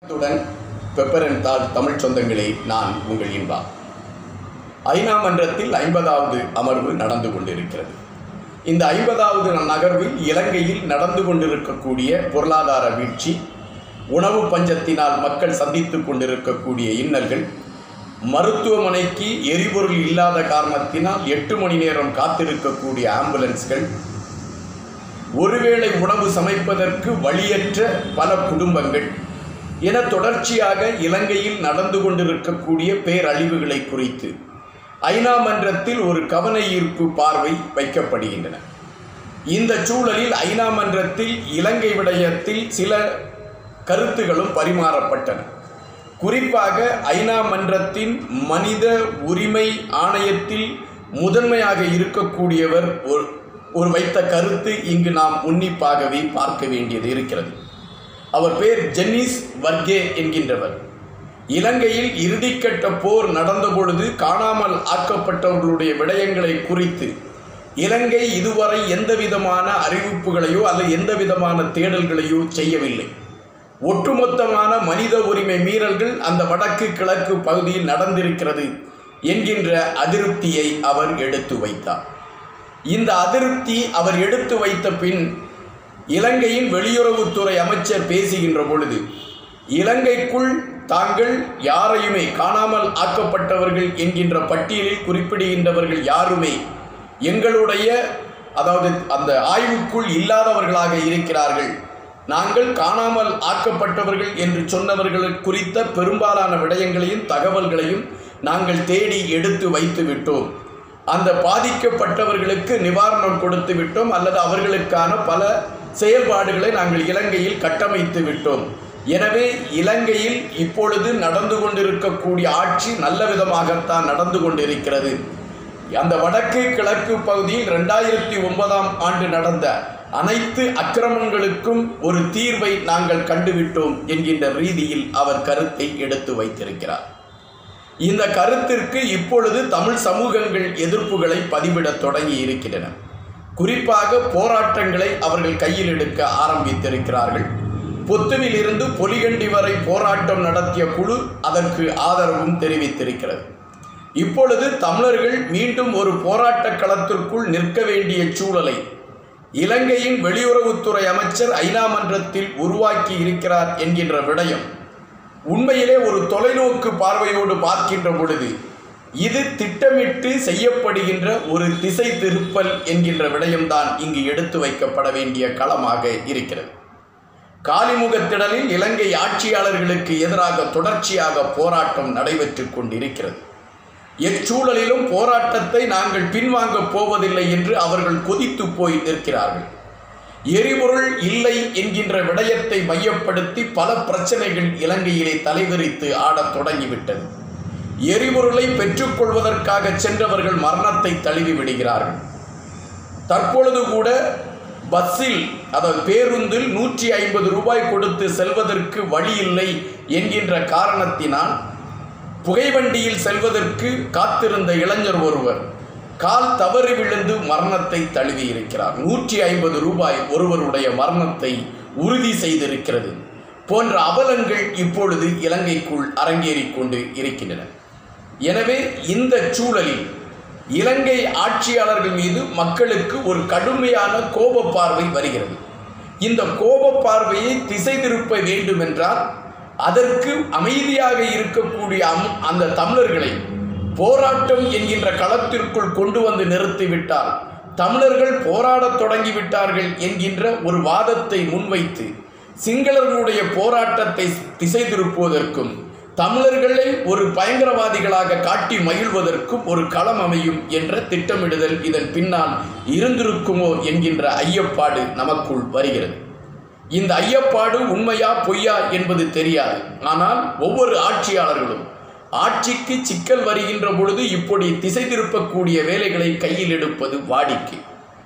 அத்துடன் பெப்பரன் தாள் தமிழ் சொந்தங்களே நான் உங்கள் இன்பா ஐநா மன்றத்தில் ஐம்பதாவது அமர்வு நடந்து கொண்டிருக்கிறது இந்த ஐம்பதாவது நகர்வில் இலங்கையில் நடந்து கொண்டிருக்கக்கூடிய பொருளாதார வீழ்ச்சி உணவு பஞ்சத்தினால் மக்கள் சந்தித்துக் கொண்டிருக்கக்கூடிய இன்னல்கள் மருத்துவமனைக்கு எரிபொருள் இல்லாத காரணத்தினால் எட்டு மணி நேரம் காத்திருக்கக்கூடிய ஆம்புலன்ஸ்கள் ஒருவேளை உணவு சமைப்பதற்கு வழியற்ற பல குடும்பங்கள் என தொடர்ச்சியாக இலங்கையில் நடந்து கொண்டிருக்கக்கூடிய பேரழிவுகளை குறித்து ஐநா மன்றத்தில் ஒரு கவன ஈர்ப்பு பார்வை வைக்கப்படுகின்றன இந்த சூழலில் ஐநா மன்றத்தில் இலங்கை விடயத்தில் சில கருத்துகளும் பரிமாறப்பட்டன குறிப்பாக ஐநா மன்றத்தின் மனித உரிமை ஆணையத்தில் முதன்மையாக இருக்கக்கூடியவர் ஒரு ஒரு வைத்த கருத்து இங்கு நாம் உன்னிப்பாகவே பார்க்க வேண்டியது இருக்கிறது அவர் பேர் ஜென்னிஸ் வர்கே என்கின்றவர் இலங்கையில் இறுதிக்கட்ட போர் நடந்த பொழுது காணாமல் ஆக்கப்பட்டவர்களுடைய விடயங்களை குறித்து இலங்கை இதுவரை எந்த விதமான அறிவிப்புகளையோ அல்லது எந்த விதமான தேடல்களையோ செய்யவில்லை ஒட்டுமொத்தமான மனித உரிமை மீறல்கள் அந்த வடக்கு கிழக்கு பகுதியில் நடந்திருக்கிறது என்கின்ற அதிருப்தியை அவர் எடுத்து வைத்தார் இந்த அதிருப்தி அவர் எடுத்து வைத்த பின் இலங்கையின் வெளியுறவுத்துறை அமைச்சர் பேசுகின்ற பொழுது இலங்கைக்குள் தாங்கள் யாரையுமே காணாமல் ஆக்கப்பட்டவர்கள் என்கின்ற பட்டியலில் குறிப்பிடுகின்றவர்கள் யாருமே எங்களுடைய அதாவது அந்த ஆய்வுக்குள் இல்லாதவர்களாக இருக்கிறார்கள் நாங்கள் காணாமல் ஆக்கப்பட்டவர்கள் என்று சொன்னவர்கள் குறித்த பெரும்பாலான விடயங்களையும் தகவல்களையும் நாங்கள் தேடி எடுத்து வைத்து விட்டோம் அந்த பாதிக்கப்பட்டவர்களுக்கு நிவாரணம் கொடுத்து விட்டோம் அல்லது அவர்களுக்கான பல செயல்பாடுகளை நாங்கள் இலங்கையில் கட்டமைத்து விட்டோம் எனவே இலங்கையில் இப்பொழுது நடந்து கொண்டிருக்கக்கூடிய ஆட்சி நல்ல விதமாகத்தான் நடந்து கொண்டிருக்கிறது அந்த வடக்கு கிழக்கு பகுதியில் ரெண்டாயிரத்தி ஒன்பதாம் ஆண்டு நடந்த அனைத்து அக்கிரமங்களுக்கும் ஒரு தீர்வை நாங்கள் கண்டுவிட்டோம் என்கின்ற ரீதியில் அவர் கருத்தை எடுத்து வைத்திருக்கிறார் இந்த கருத்திற்கு இப்பொழுது தமிழ் சமூகங்கள் எதிர்ப்புகளை பதிவிடத் தொடங்கி இருக்கின்றன குறிப்பாக போராட்டங்களை அவர்கள் கையில் எடுக்க ஆரம்பித்திருக்கிறார்கள் பொத்துவில் இருந்து பொலிகண்டி வரை போராட்டம் நடத்திய குழு அதற்கு ஆதரவும் தெரிவித்திருக்கிறது இப்பொழுது தமிழர்கள் மீண்டும் ஒரு போராட்ட களத்திற்குள் நிற்க வேண்டிய சூழலை இலங்கையின் வெளியுறவுத்துறை அமைச்சர் ஐநா மன்றத்தில் உருவாக்கி இருக்கிறார் என்கின்ற விடயம் உண்மையிலே ஒரு தொலைநோக்கு பார்வையோடு பார்க்கின்ற பொழுது இது திட்டமிட்டு செய்யப்படுகின்ற ஒரு திசை திருப்பல் என்கின்ற விடயம்தான் இங்கு எடுத்து வைக்கப்பட வேண்டிய களமாக இருக்கிறது காலிமுகத்திடலில் இலங்கை ஆட்சியாளர்களுக்கு எதிராக தொடர்ச்சியாக போராட்டம் நடைபெற்றுக் கொண்டிருக்கிறது எச்சூழலிலும் போராட்டத்தை நாங்கள் பின்வாங்கப் போவதில்லை என்று அவர்கள் கொதித்து போய் நிற்கிறார்கள் எரிபொருள் இல்லை என்கின்ற விடயத்தை மையப்படுத்தி பல பிரச்சனைகள் இலங்கையிலே தலைவிரித்து ஆடத் தொடங்கிவிட்டது எரிபொருளை பெற்றுக்கொள்வதற்காக சென்றவர்கள் மரணத்தை தழுவி விடுகிறார்கள் தற்பொழுது கூட பஸ்ஸில் அதாவது பேருந்தில் நூற்றி ஐம்பது ரூபாய் கொடுத்து செல்வதற்கு வழி இல்லை என்கின்ற காரணத்தினால் புகைவண்டியில் செல்வதற்கு காத்திருந்த இளைஞர் ஒருவர் கால் தவறி விழுந்து மரணத்தை தழுவி இருக்கிறார் நூற்றி ஐம்பது ரூபாய் ஒருவருடைய மரணத்தை உறுதி செய்திருக்கிறது போன்ற அவலங்கள் இப்பொழுது இலங்கைக்குள் அரங்கேறிக் கொண்டு இருக்கின்றன எனவே இந்த சூழலில் இலங்கை ஆட்சியாளர்கள் மீது மக்களுக்கு ஒரு கடுமையான கோப பார்வை வருகிறது இந்த கோப பார்வையை திசை திருப்ப வேண்டுமென்றால் அதற்கு அமைதியாக இருக்கக்கூடிய அம் அந்த தமிழர்களை போராட்டம் என்கின்ற களத்திற்குள் கொண்டு வந்து நிறுத்திவிட்டால் தமிழர்கள் போராடத் தொடங்கிவிட்டார்கள் என்கின்ற ஒரு வாதத்தை முன்வைத்து சிங்களர்களுடைய போராட்டத்தை திசை திருப்புவதற்கும் தமிழர்களை ஒரு பயங்கரவாதிகளாக காட்டி மகிழ்வதற்கும் ஒரு களம் அமையும் என்ற திட்டமிடுதல் இதன் பின்னால் இருந்திருக்குமோ என்கின்ற ஐயப்பாடு நமக்குள் வருகிறது இந்த ஐயப்பாடு உண்மையா பொய்யா என்பது தெரியாது ஆனால் ஒவ்வொரு ஆட்சியாளர்களும் ஆட்சிக்கு சிக்கல் வருகின்ற பொழுது இப்படி திசை திருப்பக்கூடிய வேலைகளை கையில் எடுப்பது வாடிக்கை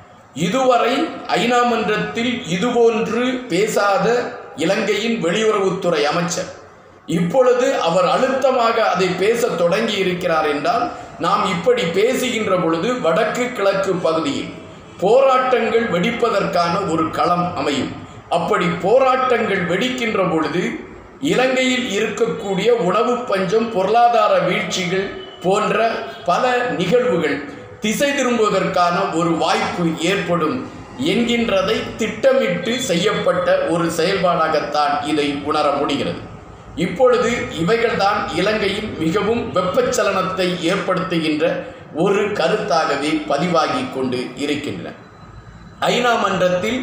இதுவரை ஐநா மன்றத்தில் இதுபோன்று பேசாத இலங்கையின் வெளியுறவுத்துறை அமைச்சர் இப்பொழுது அவர் அழுத்தமாக அதை பேச தொடங்கி இருக்கிறார் என்றால் நாம் இப்படி பேசுகின்ற பொழுது வடக்கு கிழக்கு பகுதியில் போராட்டங்கள் வெடிப்பதற்கான ஒரு களம் அமையும் அப்படி போராட்டங்கள் வெடிக்கின்ற பொழுது இலங்கையில் இருக்கக்கூடிய உணவு பஞ்சம் பொருளாதார வீழ்ச்சிகள் போன்ற பல நிகழ்வுகள் திசை திரும்புவதற்கான ஒரு வாய்ப்பு ஏற்படும் என்கின்றதை திட்டமிட்டு செய்யப்பட்ட ஒரு செயல்பாடாகத்தான் இதை உணர முடிகிறது இப்பொழுது இவைகள்தான் இலங்கையில் மிகவும் வெப்பச்சலனத்தை ஏற்படுத்துகின்ற ஒரு கருத்தாகவே பதிவாகி கொண்டு இருக்கின்றன ஐநா மன்றத்தில்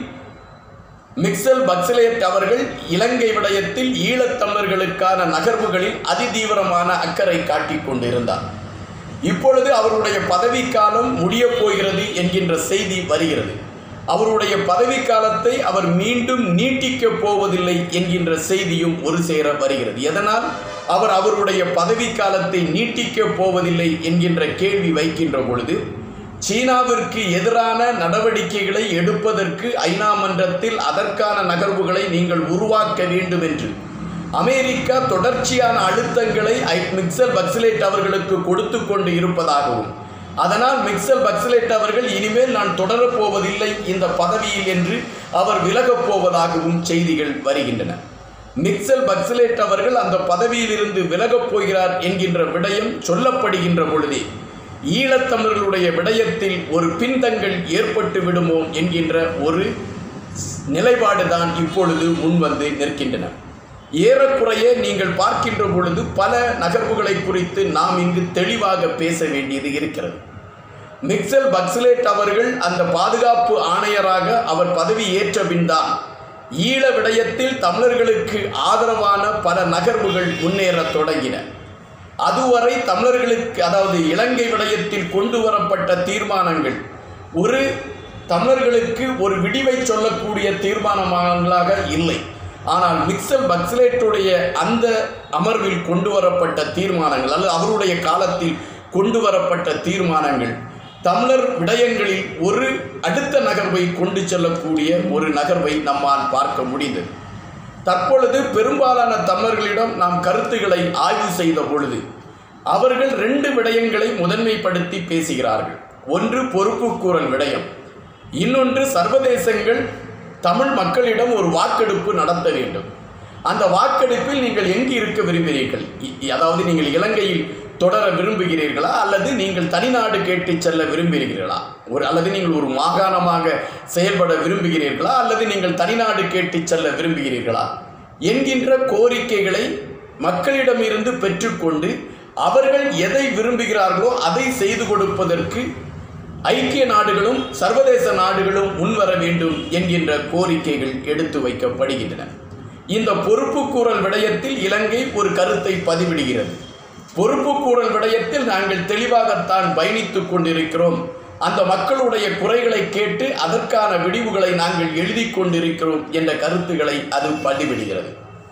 மிக்சல் பக்சலேட் அவர்கள் இலங்கை விடயத்தில் ஈழத்தமிழர்களுக்கான நகர்வுகளில் அதிதீவிரமான அக்கறை காட்டிக் கொண்டிருந்தார் இப்பொழுது அவருடைய பதவிக்காலம் முடியப் போகிறது என்கின்ற செய்தி வருகிறது அவருடைய பதவிக்காலத்தை அவர் மீண்டும் நீட்டிக்கப் போவதில்லை என்கின்ற செய்தியும் ஒரு சேர வருகிறது எதனால் அவர் அவருடைய பதவிக்காலத்தை நீட்டிக்கப் போவதில்லை என்கின்ற கேள்வி வைக்கின்ற பொழுது சீனாவிற்கு எதிரான நடவடிக்கைகளை எடுப்பதற்கு ஐநா மன்றத்தில் அதற்கான நகர்வுகளை நீங்கள் உருவாக்க வேண்டும் என்று அமெரிக்கா தொடர்ச்சியான அழுத்தங்களை ஐ மிக்சல் பக்சிலேட் அவர்களுக்கு கொடுத்து கொண்டு இருப்பதாகவும் அதனால் மிக்சல் பக்சிலேட் அவர்கள் இனிமேல் நான் தொடரப் போவதில்லை இந்த பதவியில் என்று அவர் விலகப் போவதாகவும் செய்திகள் வருகின்றன மிக்சல் பக்சிலேட் அவர்கள் அந்த பதவியிலிருந்து விலகப் போகிறார் என்கின்ற விடயம் சொல்லப்படுகின்ற பொழுதே ஈழத்தமிழர்களுடைய விடயத்தில் ஒரு பின்தங்கள் ஏற்பட்டு விடுமோ என்கின்ற ஒரு நிலைப்பாடுதான் இப்பொழுது முன்வந்து நிற்கின்றன ஏறக்குறைய நீங்கள் பார்க்கின்ற பொழுது பல நகர்வுகளை குறித்து நாம் இங்கு தெளிவாக பேச வேண்டியது இருக்கிறது மிக்சல் பக்ஸ்லேட் அவர்கள் அந்த பாதுகாப்பு ஆணையராக அவர் பதவி ஏற்ற பின்தான் ஈழ விடயத்தில் தமிழர்களுக்கு ஆதரவான பல நகர்வுகள் முன்னேறத் தொடங்கின அதுவரை தமிழர்களுக்கு அதாவது இலங்கை விடயத்தில் கொண்டு வரப்பட்ட தீர்மானங்கள் ஒரு தமிழர்களுக்கு ஒரு விடிவை சொல்லக்கூடிய தீர்மானங்களாக இல்லை ஆனால் மிக்சல் பக்ஸ்லேட்டுடைய அந்த அமர்வில் கொண்டு வரப்பட்ட தீர்மானங்கள் அல்லது அவருடைய காலத்தில் கொண்டு வரப்பட்ட தீர்மானங்கள் தமிழர் விடயங்களில் ஒரு அடுத்த நகர்வை கொண்டு செல்லக்கூடிய ஒரு நகர்வை நம்மால் பார்க்க முடிந்தது தற்பொழுது பெரும்பாலான தமிழர்களிடம் நாம் கருத்துக்களை ஆய்வு செய்த பொழுது அவர்கள் ரெண்டு விடயங்களை முதன்மைப்படுத்தி பேசுகிறார்கள் ஒன்று பொறுப்புக்கூறல் விடயம் இன்னொன்று சர்வதேசங்கள் தமிழ் மக்களிடம் ஒரு வாக்கெடுப்பு நடத்த வேண்டும் அந்த வாக்கெடுப்பில் நீங்கள் எங்கு இருக்க விரும்புகிறீர்கள் இ- அதாவது நீங்கள் இலங்கையில் தொடர விரும்புகிறீர்களா அல்லது நீங்கள் தனிநாடு கேட்டு செல்ல விரும்புகிறீர்களா ஒரு அல்லது நீங்கள் ஒரு மாகாணமாக செயல்பட விரும்புகிறீர்களா அல்லது நீங்கள் தனிநாடு கேட்டு செல்ல விரும்புகிறீர்களா என்கின்ற கோரிக்கைகளை மக்களிடமிருந்து பெற்றுக்கொண்டு அவர்கள் எதை விரும்புகிறார்களோ அதை செய்து கொடுப்பதற்கு ஐக்கிய நாடுகளும் சர்வதேச நாடுகளும் முன்வர வேண்டும் என்கின்ற கோரிக்கைகள் எடுத்து வைக்கப்படுகின்றன இந்த பொறுப்புக்கூறல் விடயத்தில் இலங்கை ஒரு கருத்தை பதிவிடுகிறது பொறுப்புக்கூறல் விடயத்தில் நாங்கள் தெளிவாகத்தான் பயணித்துக் கொண்டிருக்கிறோம் அந்த மக்களுடைய குறைகளை கேட்டு அதற்கான விடிவுகளை நாங்கள் எழுதி கொண்டிருக்கிறோம் என்ற கருத்துக்களை அது பதிவிடுகிறது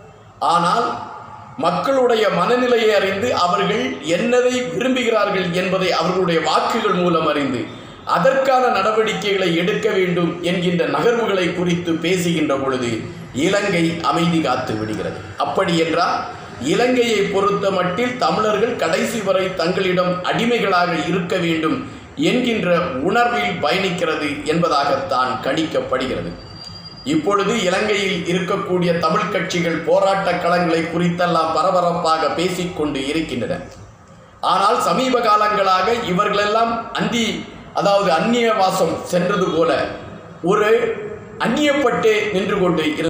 ஆனால் மக்களுடைய மனநிலையை அறிந்து அவர்கள் என்னதை விரும்புகிறார்கள் என்பதை அவர்களுடைய வாக்குகள் மூலம் அறிந்து அதற்கான நடவடிக்கைகளை எடுக்க வேண்டும் என்கின்ற நகர்வுகளை குறித்து பேசுகின்ற பொழுது இலங்கை அமைதி காத்து விடுகிறது அப்படி என்றால் இலங்கையை பொறுத்த மட்டில் தமிழர்கள் கடைசி வரை தங்களிடம் அடிமைகளாக இருக்க வேண்டும் என்கின்ற உணர்வில் பயணிக்கிறது என்பதாகத்தான் கணிக்கப்படுகிறது இப்பொழுது இலங்கையில் இருக்கக்கூடிய தமிழ் கட்சிகள் போராட்ட களங்களை குறித்தெல்லாம் பரபரப்பாக பேசிக்கொண்டு இருக்கின்றன ஆனால் சமீப காலங்களாக இவர்களெல்லாம் அந்தி அதாவது அந்நிய வாசம் சென்றது போல ஒரு அந்நியப்பட்டே நின்று கொண்டு